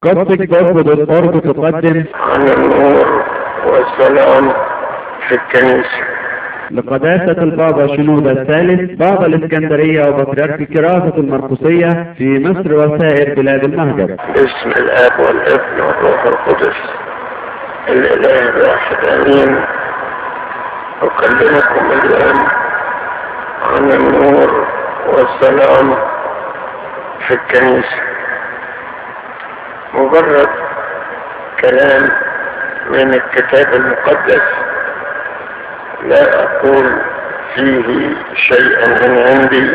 قصة جذب الأرض تقدم عن النور والسلام في الكنيسة لقداسة البابا شنودة الثالث بابا الإسكندرية وبطريرك كراسة المرقسية في مصر وسائر بلاد المهجر باسم الآب والابن والروح القدس الإله الواحد آمين أكلمكم اليوم عن النور والسلام في الكنيسة مجرد كلام من الكتاب المقدس لا أقول فيه شيئا من عندي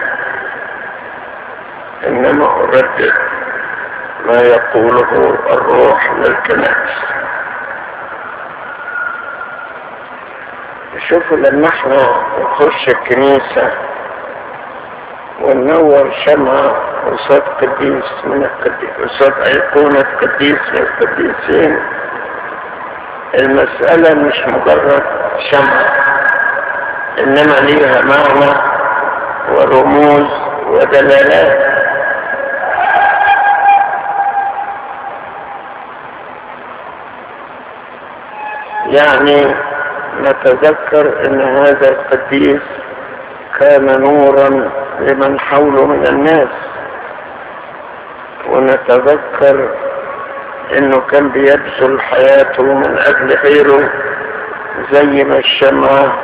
إنما أردد ما يقوله الروح للكنائس شوفوا لما احنا نخش الكنيسة وننور شمعة قصاد قديس من القديس قصاد أيقونة قديس من القديسين المسألة مش مجرد شمعة إنما ليها معنى ورموز ودلالات يعني نتذكر ان هذا القديس كان نورا لمن حوله من الناس ونتذكر انه كان بيبذل حياته من اجل غيره زي ما الشمعة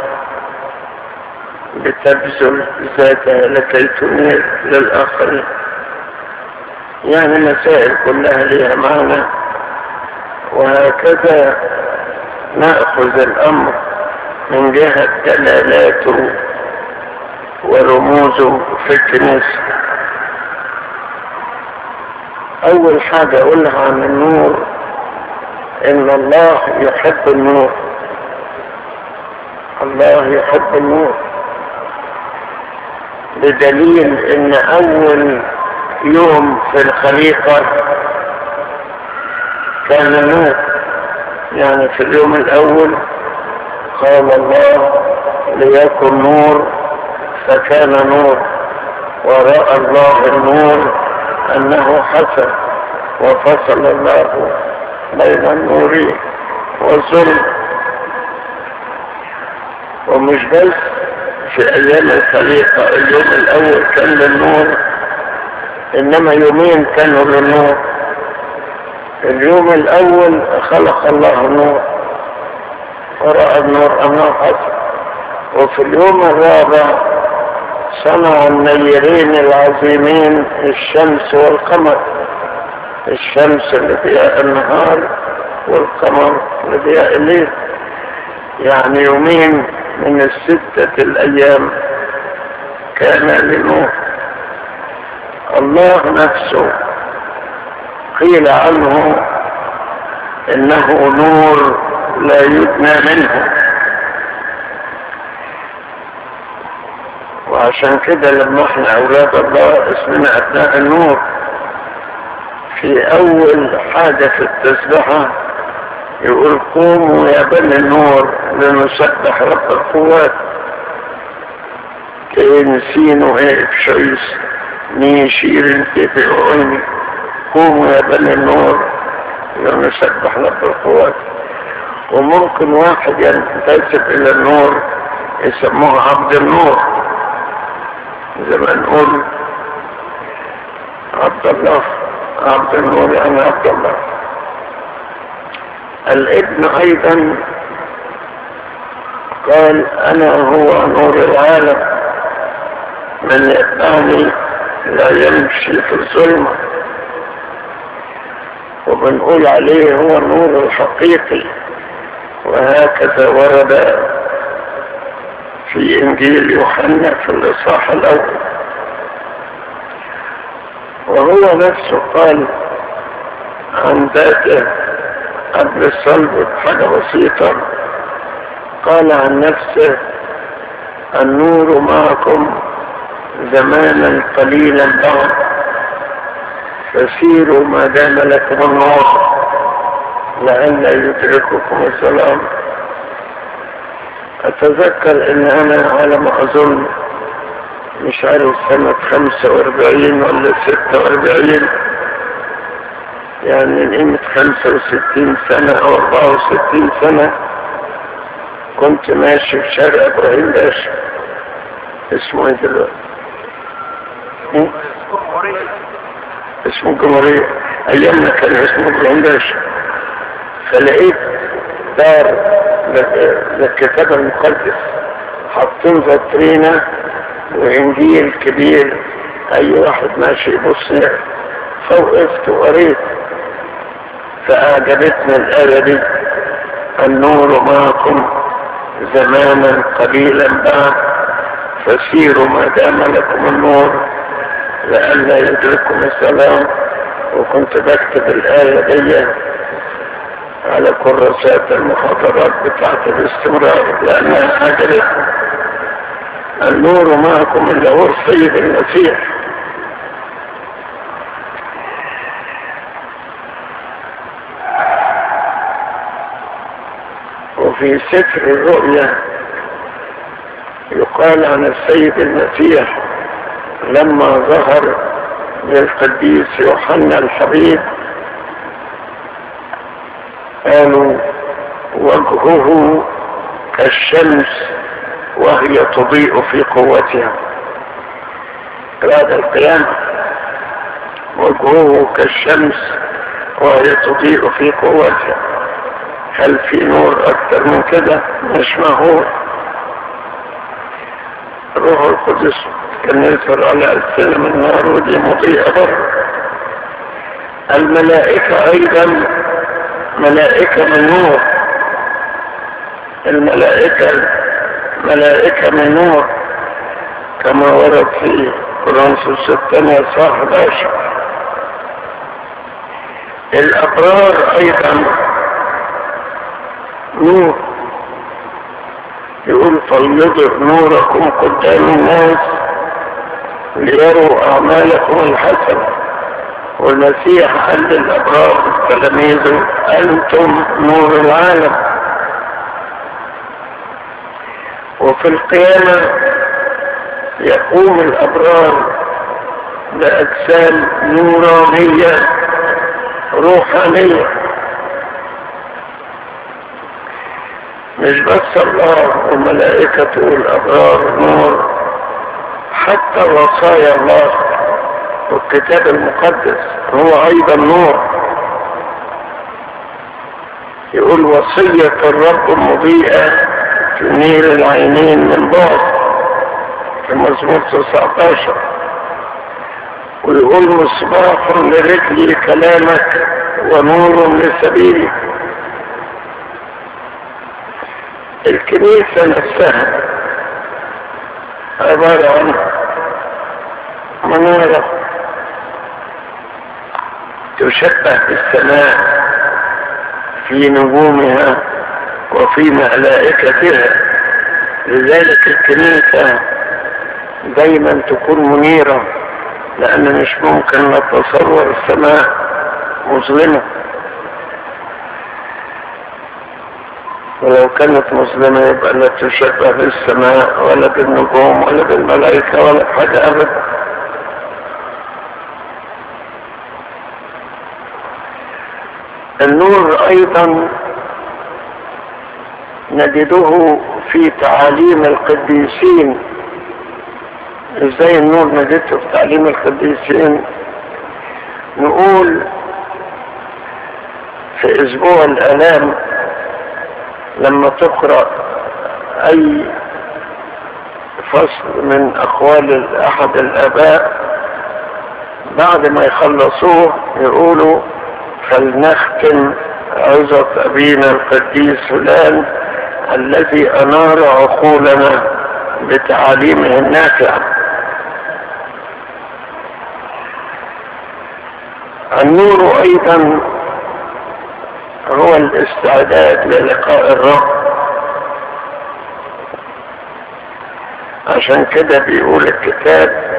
بتبذل ذاتها لكي تنير للآخرين يعني مسائل كلها لها معنى وهكذا نأخذ الأمر من جهة دلالاته ورموزه في الكنيسة أول حاجة أقولها عن النور إن الله يحب النور الله يحب النور بدليل إن أول يوم في الخليقة كان النور يعني في اليوم الأول قال الله ليكن نور فكان نور ورأى الله النور أنه حسن وفصل الله بين النور والظلم ومش بس في أيام الخليقة اليوم الأول كان للنور إنما يومين كانوا للنور اليوم الأول خلق الله النور ورأى النور أنه حسن وفي اليوم الرابع صنع النيرين العظيمين الشمس والقمر الشمس لضياء النهار والقمر لضياء الليل يعني يومين من الستة الأيام كان لنور الله نفسه قيل عنه انه نور لا يدنى منه وعشان كده لما احنا اولاد الله اسمنا ابناء النور في اول حاجة في التسبحة يقول قوموا يا بني النور لنسبح رب القوات كإنسين وهيك شيس ميشير تبعوني قوموا يا بني النور لنسبح رب القوات وممكن واحد ينتسب الى النور يسموه عبد النور زي ما نقول عبد الله عبد النور يعني عبد الله الابن ايضا قال انا هو نور العالم من يتبعني لا يمشي في الظلمه وبنقول عليه هو النور الحقيقي وهكذا ورد في انجيل يوحنا في الاصحاح الاول وهو نفسه قال عن ذاته قبل الصلب حاجة بسيطة قال عن نفسه النور معكم زمانا قليلا بعد فسيروا ما دام لكم النور لئلا يدرككم السلام اتذكر ان انا على ما اظن مش عارف سنة خمسة واربعين ولا ستة واربعين يعني من قيمة خمسة وستين سنة أو أربعة وستين سنة كنت ماشي في شارع إبراهيم باشا اسمه إيه دلوقتي؟ م? اسمه الجمهورية أيامنا كان اسمه إبراهيم باشا فلقيت دار للكتاب المقدس حاطين فاترينا وإنجيل كبير أي واحد ماشي يبص فوقفت وقريت فأعجبتني الآية دي النور معكم زمانا قليلا بعد فسيروا ما دام لكم النور لئلا يدرككم السلام وكنت بكتب الآية دي على كراسات المحاضرات بتاعت الاستمرار لأنها عجبتني النور معكم اللي هو السيد المسيح وفي سفر الرؤيا يقال عن السيد المسيح لما ظهر للقديس يوحنا الحبيب قالوا وجهه كالشمس وهي تضيء في قوتها بعد القيامة وجهه كالشمس وهي تضيء في قوتها هل في نور أكثر من كده مش معقول الروح القدس كان يظهر على ألسنة من نار ودي مضيئة بره الملائكة أيضا ملائكة من نور الملائكة ملائكة من نور كما ورد في كورنثوس الثانية صح 11 الأبرار أيضا نور يقول فليضر نوركم قدام الناس ليروا أعمالكم الحسنة والمسيح قال للأبرار تلاميذه أنتم نور العالم وفي القيامة يقوم الأبرار بأجسام نورانية روحانية مش بس الله وملائكته الأبرار نور حتى وصايا الله والكتاب المقدس هو أيضا نور يقول وصية الرب مضيئة تنير العينين من بعد في مزمور 19 ويقول مصباح لرجلي كلامك ونور لسبيلي الكنيسة نفسها عبارة عن منارة تشبه بالسماء في نجومها وفي ملائكتها لذلك الكنيسة دايما تكون منيرة لأن مش ممكن نتصور السماء مظلمة ولو كانت مظلمة يبقى لا تشبه بالسماء ولا بالنجوم ولا بالملائكة ولا بحاجة أبدا النور أيضا نجده في تعاليم القديسين ازاي النور نجده في تعليم القديسين نقول في اسبوع الالام لما تقرأ اي فصل من اقوال احد الاباء بعد ما يخلصوه يقولوا فلنختم عظة ابينا القديس فلان الذي انار عقولنا بتعاليمه النافعة النور ايضا هو الاستعداد للقاء الرب عشان كده بيقول الكتاب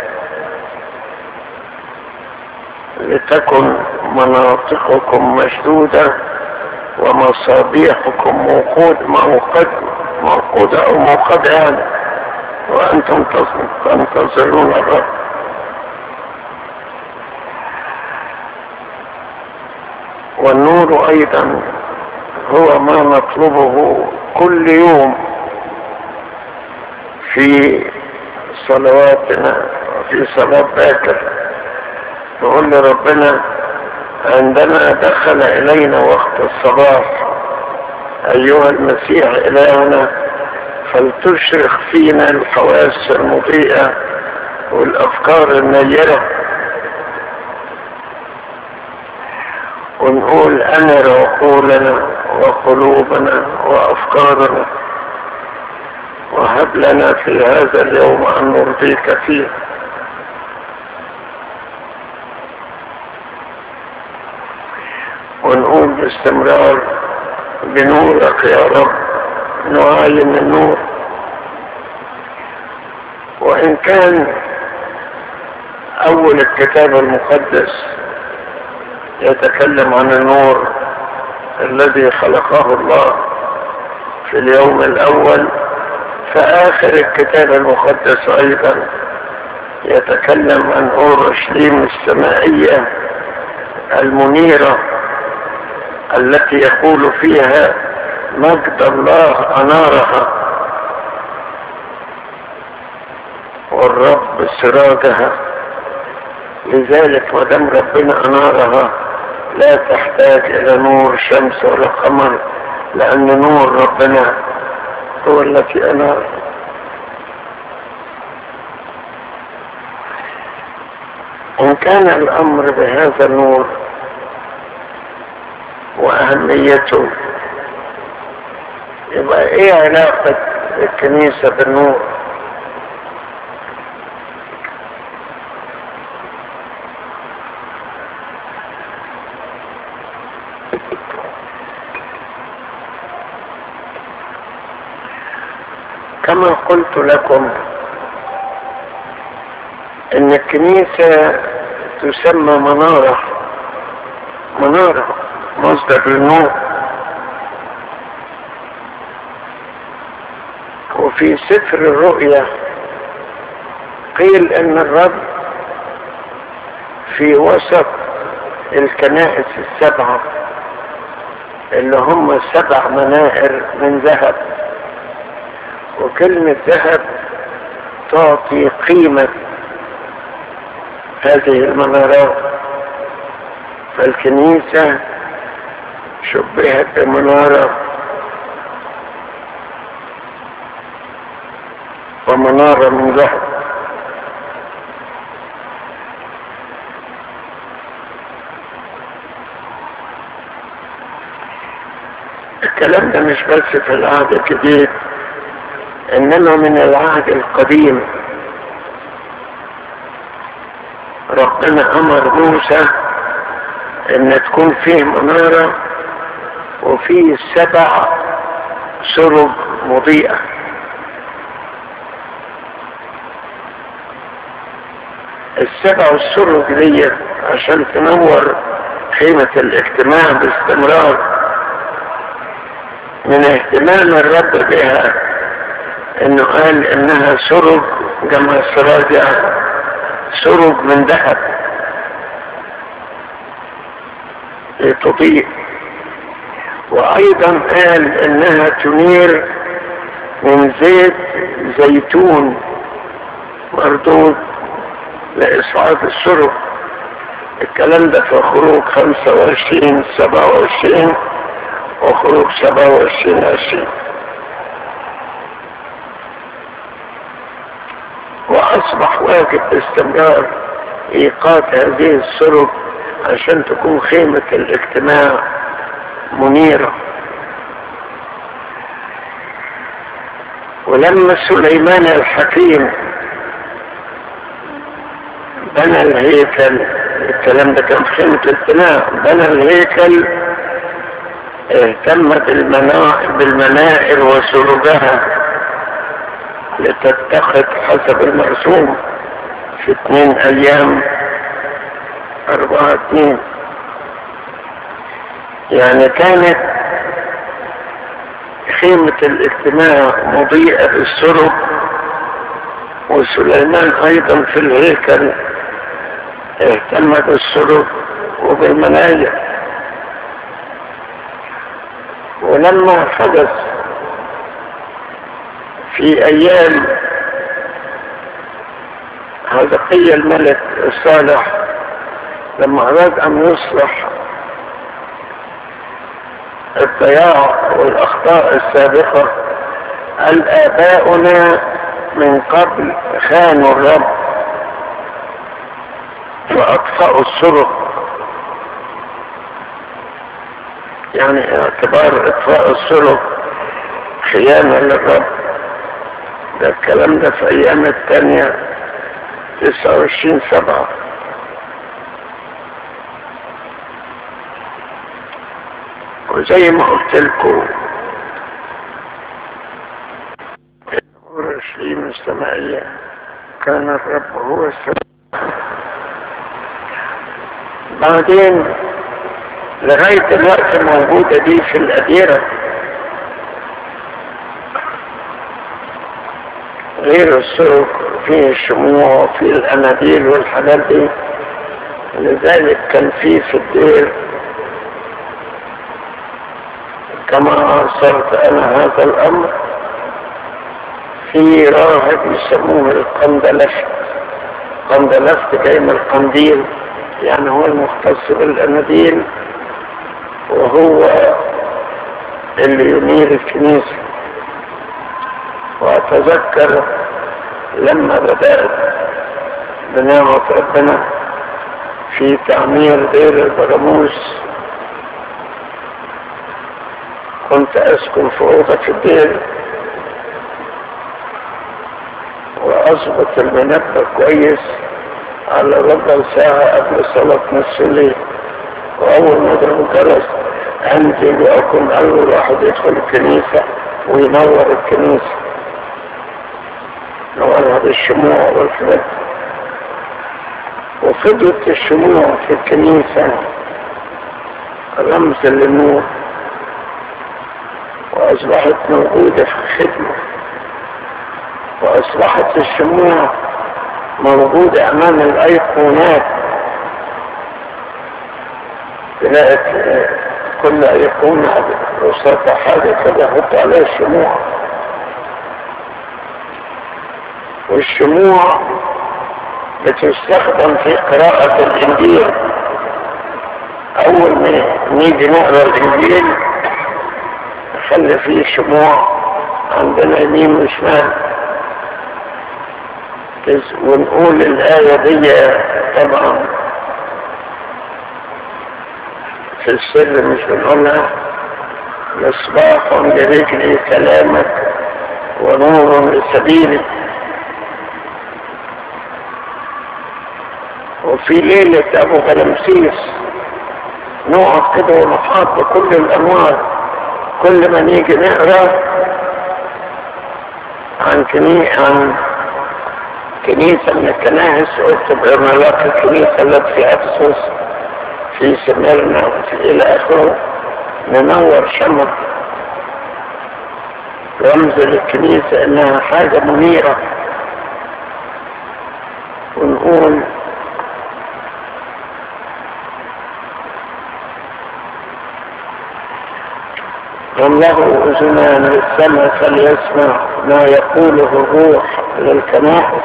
لتكن مناطقكم مشدودة ومصابيحكم موقود موقد موقودة أو موقدة يعني وأنتم تنتظرون الرب والنور ايضا هو ما نطلبه كل يوم في صلواتنا وفي صلاة باكر نقول لربنا عندما دخل الينا وقت الصباح ايها المسيح الهنا فلتشرق فينا الحواس المضيئة والافكار النيرة ونقول انر عقولنا وقلوبنا وافكارنا وهب لنا في هذا اليوم ان نرضيك فيه ونقول باستمرار بنورك يا رب نعاين النور وان كان اول الكتاب المقدس يتكلم عن النور الذي خلقه الله في اليوم الاول فاخر الكتاب المقدس ايضا يتكلم عن اورشليم السمائيه المنيره التي يقول فيها مجد الله انارها والرب سراجها لذلك ما دام ربنا انارها لا تحتاج الى نور شمس ولا قمر لان نور ربنا هو التي انار ان كان الامر بهذا النور واهميته يبقى ايه علاقة الكنيسة بالنور كما قلت لكم ان الكنيسة تسمى منارة منارة مصدر للنور وفي سفر الرؤيا قيل ان الرب في وسط الكنائس السبعة اللي هم سبع منائر من ذهب وكلمة ذهب تعطي قيمة هذه المنارات فالكنيسة شبهت بمنارة ومنارة من ذهب الكلام ده مش بس في العهد الجديد انما من العهد القديم ربنا امر موسى ان تكون فيه منارة وفيه سبع سرب مضيئة السبع السرب دي عشان تنور خيمة الاجتماع باستمرار من اهتمام الرب بها انه قال انها سرب جمع سراجع سرب من ذهب لتضيء وايضا قال انها تنير من زيت زيتون مردود لإصعاد السرب الكلام ده في خروج 25 27 وخروج 27 20 وأصبح واجب باستمرار إيقاد هذه السرب عشان تكون خيمة الاجتماع منيرة ولما سليمان الحكيم بنى الهيكل الكلام ده كان في خيمة الاجتماع بنى الهيكل اهتم بالمنائر, بالمنائر وسلوكها لتتخذ حسب المرسوم في اثنين ايام اربعة اثنين يعني كانت خيمة الاجتماع مضيئة بالسرب وسليمان ايضا في الهيكل اهتم بالسرب وبالمنايا ولما حدث في ايام هزقي الملك الصالح لما اراد ان يصلح الضياع والاخطاء السابقة قال اباؤنا من قبل خانوا الرب واطفأوا السرق يعني اعتبار اطفاء السرق خيانة للرب ده الكلام ده في ايام التانية تسعة وعشرين سبعة وزي ما قلت لكم اورشليم السمائية كان الرب هو السماء بعدين لغاية الوقت موجودة دي في الأديرة غير السرق فيه الشموع وفيه الأناديل والحاجات دي لذلك كان فيه في الدير كما صرت أنا هذا الأمر في راهب يسموه القندلفت قندلفت جاي من القنديل يعني هو المختص بالأناديل وهو اللي ينير الكنيسة وأتذكر لما بدأت بنعمة ربنا في تعمير دير البراموس كنت أسكن في أوضة في الدير وأظبط المنبه كويس على ربع ساعة قبل صلاة نصف الليل وأول ما أضرب الجرس أنزل وأكون أول واحد يدخل الكنيسة وينور الكنيسة نورها بالشموع والحاجات وفضلت الشموع في الكنيسة رمز للنور وأصبحت موجودة في الخدمة وأصبحت الشموع موجودة أمام الأيقونات تلاقي كل أيقونة وصلت حاجة كده حط عليها الشموع والشموع بتستخدم في قراءة الإنجيل أول ما نيجي نقرأ الإنجيل نخلي فيه شموع عندنا يمين وشمال ونقول الآية دي طبعا في السر مش بنقولها مصباح لرجلي كلامك ونور لسبيلي وفي ليلة أبو غلمسيس نقعد كده ونحاط بكل الأنوار كل ما نيجي نقرأ عن كني عن كنيسة من الكنائس اكتب عملاق الكنيسة التي في أفسس في سميرنا وفي إلى آخره ننور شمع رمز للكنيسة إنها حاجة منيرة ونقول من له أذنان للسمع فليسمع ما يقوله الروح للكنائس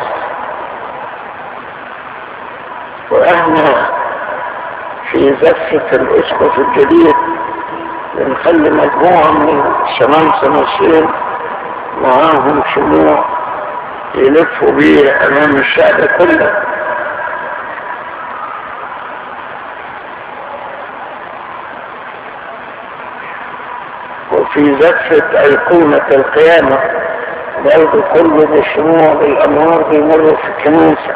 وإحنا في زفة الأسقف الجديد بنخلي مجموعة من الشمامسة ماشيين معاهم شموع يلفوا بيه أمام الشعب كله وفي زفة أيقونة القيامة برضه كل الشموع بالأنوار بيمروا في الكنيسة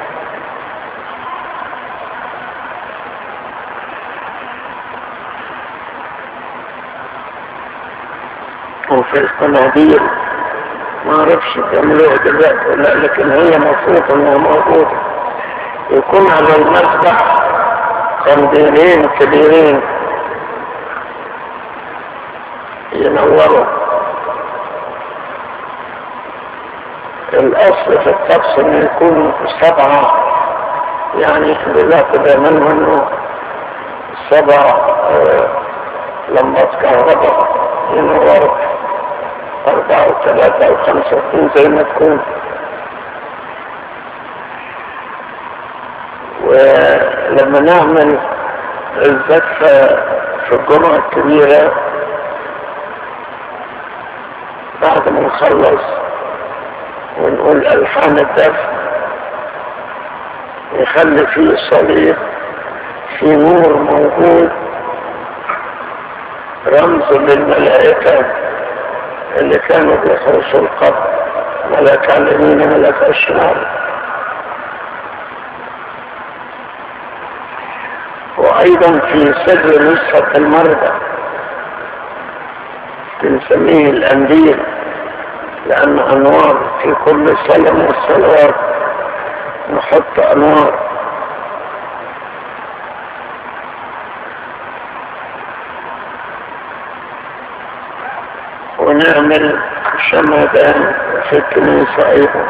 وفي القناديل ما اعرفش بيعملوها دلوقتي ولا لكن هي مفروض انها موجودة يكون على المسبح قنديلين كبيرين ينوروا الاصل في الطقس ان يكون سبعة يعني دلوقتي بيعملوا انه سبع آه لمبات كهرباء ينوروا أربعة وثلاثة وخمسة واتنين زي ما تكون ولما نعمل الزكفة في الجمعة الكبيرة بعد ما نخلص ونقول ألحان الدفن يخلي فيه صليب في نور موجود رمز للملائكة اللي كانوا بيخرجوا القبر ملك على اليمين ملك على الشمال وايضا في سر نسخة المرضى بنسميه الانديل لان انوار في كل صلاة من الصلوات نحط انوار ونعمل شمعدان في الكنيسة ايضا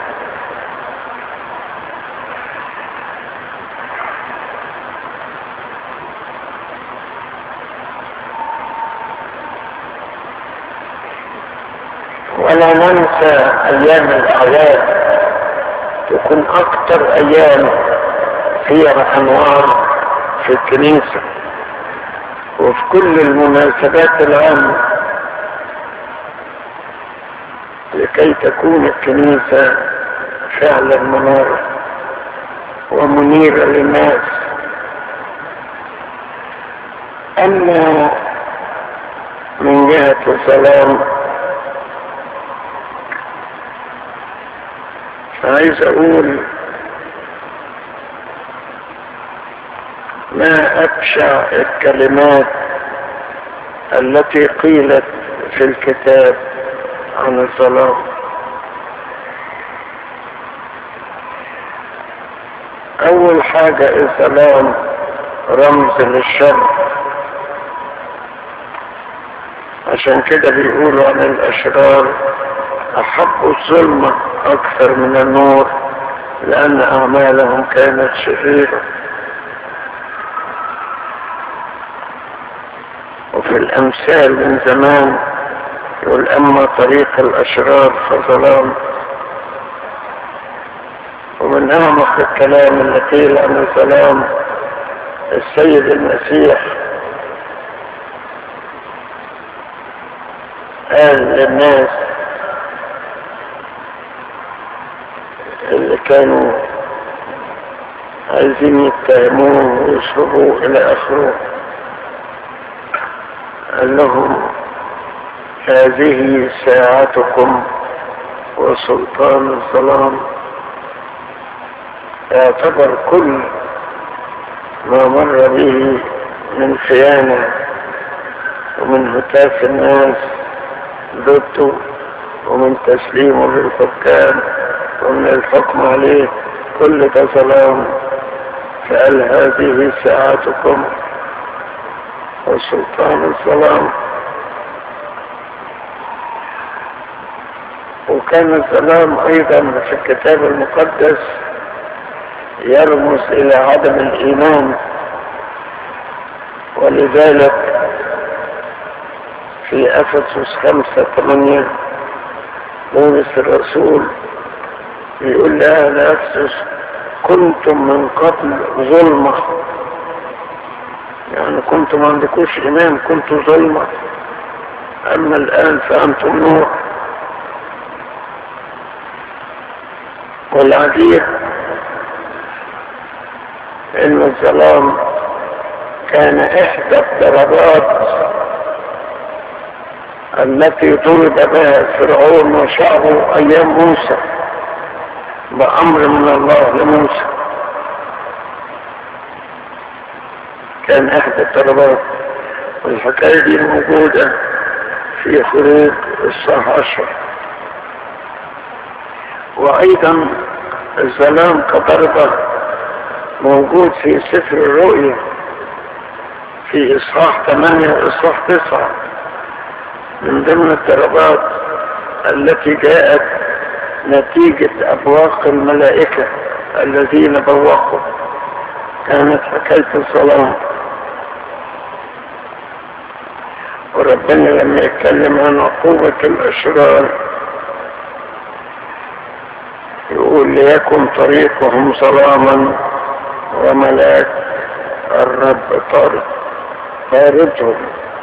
ولا ننسى ايام الاعياد تكون اكتر ايام فيها انوار في الكنيسة وفي كل المناسبات العامة لكي تكون الكنيسة فعلا منارة ومنيرة للناس أما من جهة السلام عايز اقول ما ابشع الكلمات التي قيلت في الكتاب عن الظلام اول حاجة الظلام رمز للشر عشان كده بيقولوا عن الاشرار احبوا الظلمة اكثر من النور لان اعمالهم كانت شريرة وفي الامثال من زمان يقول اما طريق الاشرار فظلام ومن اعمق الكلام اللي قيل عن الظلام السيد المسيح قال للناس اللي كانوا عايزين يتهموه ويشربوه الى اخره قال لهم هذه ساعتكم وسلطان الظلام يعتبر كل ما مر به من خيانة ومن هتاف الناس ضده ومن تسليمه للحكام ومن الحكم عليه كل ده ظلام فقال هذه ساعتكم وسلطان الظلام وكان الظلام ايضا في الكتاب المقدس يرمز الى عدم الايمان ولذلك في افسس خمسة ثمانية بولس الرسول يقول لأهل أفسس كنتم من قبل ظلمة يعني كنتم ما عندكوش إيمان كنتم ظلمة أما الآن فأنتم نور والعجيب إن الظلام كان إحدى الضربات التي ضرب بها فرعون وشعبه أيام موسى بأمر من الله لموسى كان احدى الطلبات والحكاية دي موجودة في خروج الصح عشر وايضا الظلام كضربة موجود في سفر الرؤيا في اصحاح 8 واصحاح 9 من ضمن الضربات التي جاءت نتيجة أبواق الملائكة الذين بوقوا كانت حكاية الظلام وربنا لما يتكلم عن عقوبة الأشرار يقول ليكن طريقهم ظلاما وملاك الرب طارد طاردهم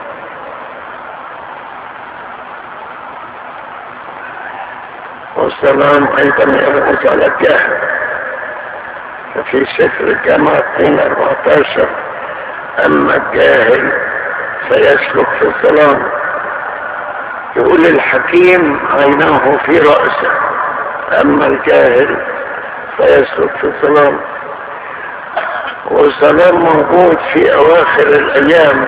والسلام أيضا يرمز على الجهل ففي سفر الجامعة 2 14 أما الجاهل فيسلك في الظلام يقول الحكيم عيناه في رأسه أما الجاهل فيسلك في الظلام والظلام موجود في أواخر الأيام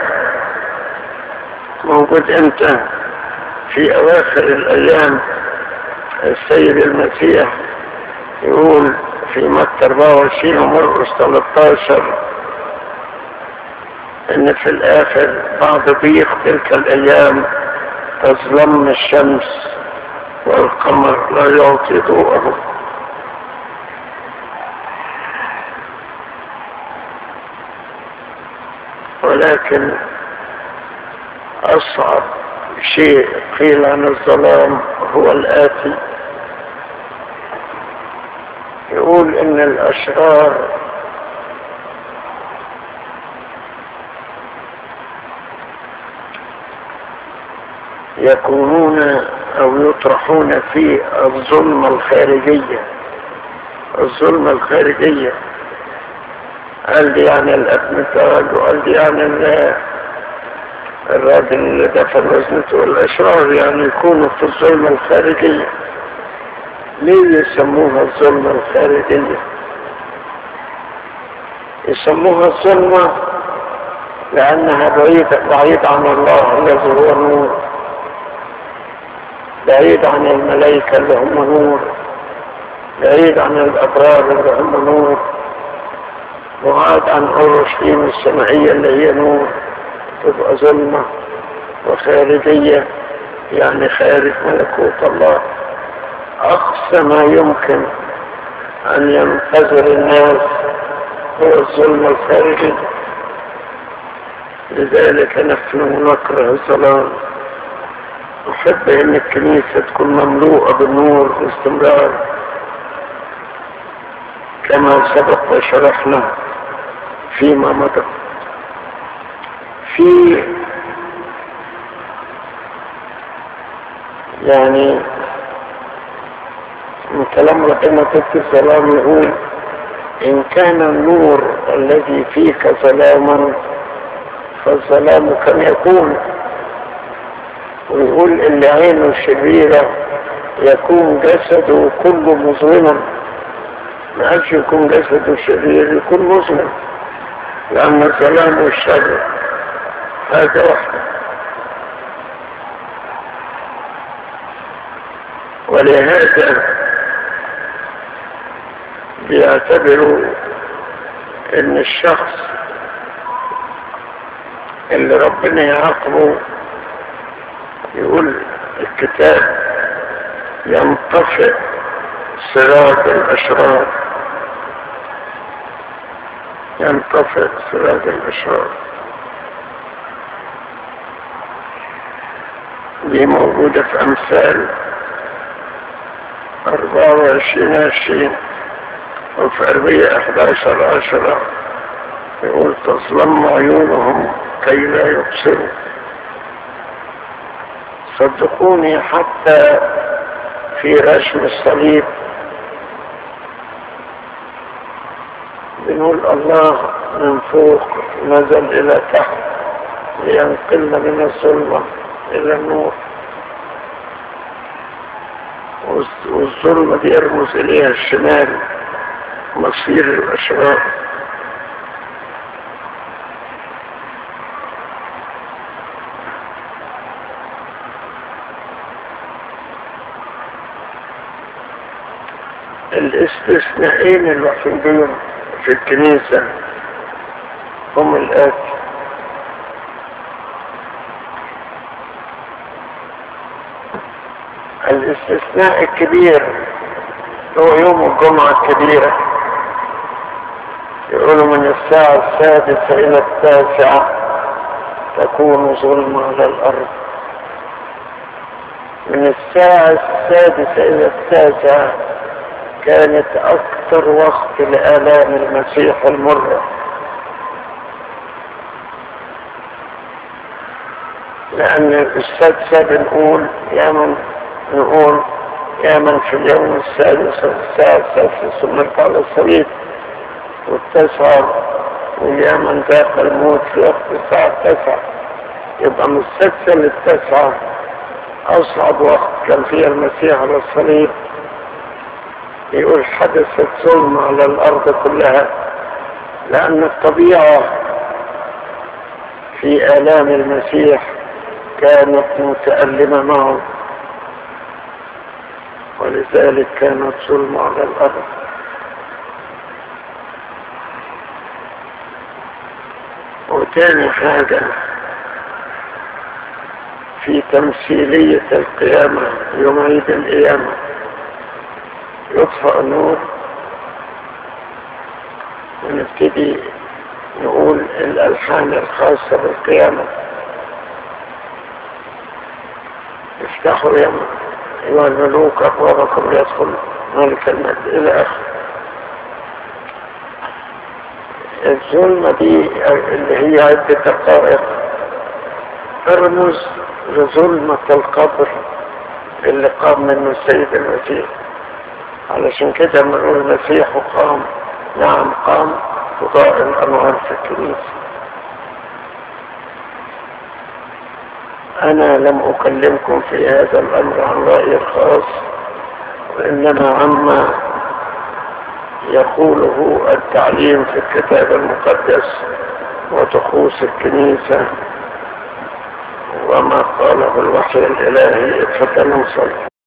موجود امتى في أواخر الأيام السيد المسيح يقول في متى 24 ومرقس 13 ان في الاخر بعد ضيق تلك الايام تظلم الشمس والقمر لا يعطي ضوءه ولكن اصعب شيء قيل عن الظلام هو الاتي يقول ان الاشرار يكونون او يطرحون في الظلمة الخارجية الظلمة الخارجية قال لي يعني الأبنتال وقال لي يعني الراجل اللي دفن وزنته والأشرار يعني يكونوا في الظلمة الخارجية ليه يسموها الظلمة الخارجية يسموها الظلمة لأنها بعيدة بعيد عن الله الذي هو نور بعيد عن الملائكة اللي هم نور بعيد عن الأبرار اللي هم نور وعاد عن أورشليم السمعية اللي هي نور تبقى ظلمة وخارجية يعني خارج ملكوت الله أقصى ما يمكن أن ينتظر الناس هو الظلم الخارجي لذلك نحن نكره الظلام أحب أن الكنيسة تكون مملوءة بالنور باستمرار كما سبق وشرحنا فيما مضى في يعني من كلام ربنا في الظلام يقول إن كان النور الذي فيك ظلاما فالظلام كم يكون ويقول اللي عينه شريرة يكون جسده كله مظلما ما عادش يكون جسده شرير يكون مظلم لأن الظلام والشر حاجة واحدة ولهذا بيعتبروا ان الشخص اللي ربنا يعاقبه يقول الكتاب ينطفئ سراج الاشرار ينطفئ سراج الاشرار دي موجودة في امثال أربعة وعشرين عشرين وفي أربية أحداشر عشرة يقول تظلم عيونهم كي لا يبصروا صدقوني حتى في رسم الصليب بنقول الله من فوق نزل إلى تحت لينقلنا من الظلمة إلى النور والظلمة دي يرمز إليها الشمال مصير الأشرار الاستثنائين الوحيدين في الكنيسة هم الآتي الاستثناء الكبير هو يوم الجمعة الكبيرة يقولوا من الساعة السادسة إلى التاسعة تكون ظلم على الأرض من الساعة السادسة إلى التاسعة كانت أكثر وقت لآلام المسيح المرة لأن السادسة بنقول يا من نقول يا من في اليوم السادس والساعة السادسة سمرت على الصليب والتسعة ويا من ذاق الموت في وقت الساعة التاسعة يبقى من السادسة للتاسعة أصعب وقت كان فيها المسيح على الصليب يقول حدثت ظلم على الأرض كلها لأن الطبيعة في آلام المسيح كانت متألمة معه ولذلك كانت ظلم على الأرض وتاني حاجة في تمثيلية القيامة يوم عيد القيامة يطفأ النور ونبتدي نقول الألحان الخاصة بالقيامة افتحوا يا أيها الملوك أبوابكم ليدخل ملك المجد إلى آخره الظلمة دي اللي هي عدة دقائق ترمز لظلمة القبر اللي قام منه السيد المسيح علشان كده بنقول المسيح قام نعم قام وضاء الأنوار في الكنيسة أنا لم أكلمكم في هذا الأمر عن رأيي الخاص وإنما عما يقوله التعليم في الكتاب المقدس وطقوس الكنيسة وما قاله الوحي الإلهي اتفضلوا صلوا